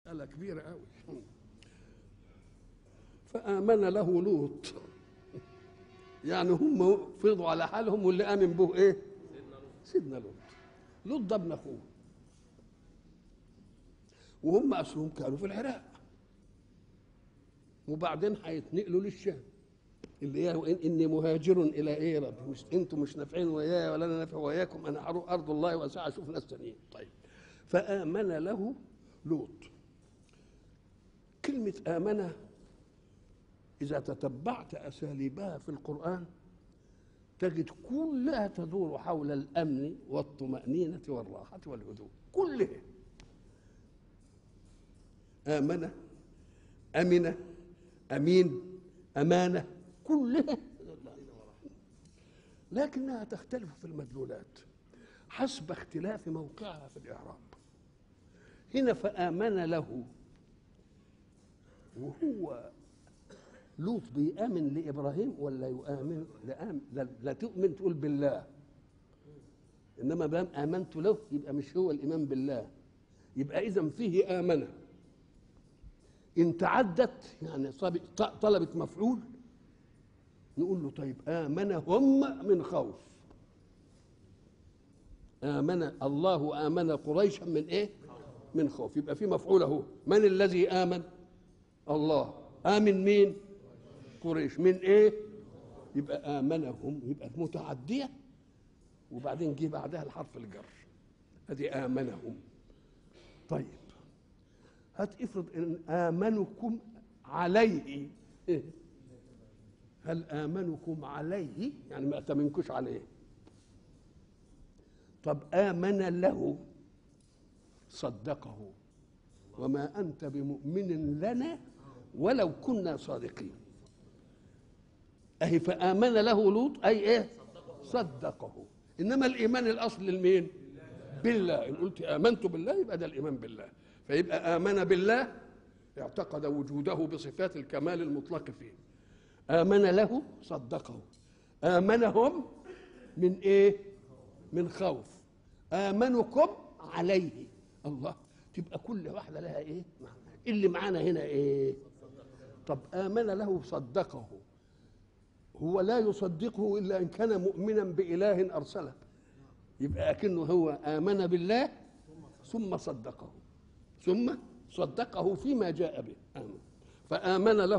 مسألة كبيرة قوي فآمن له لوط يعني هم فضوا على حالهم واللي آمن به إيه؟ سيدنا لوط لوط ده ابن أخوه وهم أصلهم كانوا في العراق وبعدين هيتنقلوا للشام اللي هي وإن إني مهاجر إلى إيه يا رب مش أنتم مش نافعين وياي ولا أنا نافع وياكم أنا هروح أرض الله وأسعى أشوف ناس تانيين طيب فآمن له لوط كلمة آمنة إذا تتبعت أساليبها في القرآن تجد كلها تدور حول الأمن والطمأنينة والراحة والهدوء كلها آمنة أمنة أمين أمانة كلها لكنها تختلف في المدلولات حسب اختلاف موقعها في الإعراب هنا فآمن له وهو لوط بيآمن لإبراهيم ولا يؤمن لا, لا, لا تؤمن تقول بالله إنما دام آمنت له يبقى مش هو الإيمان بالله يبقى إذا فيه آمنة إن تعدت يعني طلبت مفعول نقول له طيب آمنهم من خوف آمن الله آمن قريشا من إيه؟ من خوف يبقى في مفعول أهو من الذي آمن؟ الله آمن مين؟ قريش من إيه؟ يبقى آمنهم يبقى متعدية وبعدين جه بعدها الحرف الجر ادي آمنهم طيب هات افرض ان آمنكم عليه إيه؟ هل آمنكم عليه يعني ما أتمنكوش عليه طب آمن له صدقه وما أنت بمؤمن لنا ولو كنا صادقين أهي فآمن له لوط أي إيه صدقه إنما الإيمان الأصل للمين بالله إن قلت آمنت بالله يبقى ده الإيمان بالله فيبقى آمن بالله اعتقد وجوده بصفات الكمال المطلق فيه آمن له صدقه آمنهم من إيه من خوف آمنكم عليه الله تبقى كل واحدة لها إيه اللي معانا هنا إيه طب آمن له صدقه هو لا يصدقه إلا إن كان مؤمنا بإله أرسله يبقى أكنه هو آمن بالله ثم صدقه ثم صدقه فيما جاء به آمن فآمن له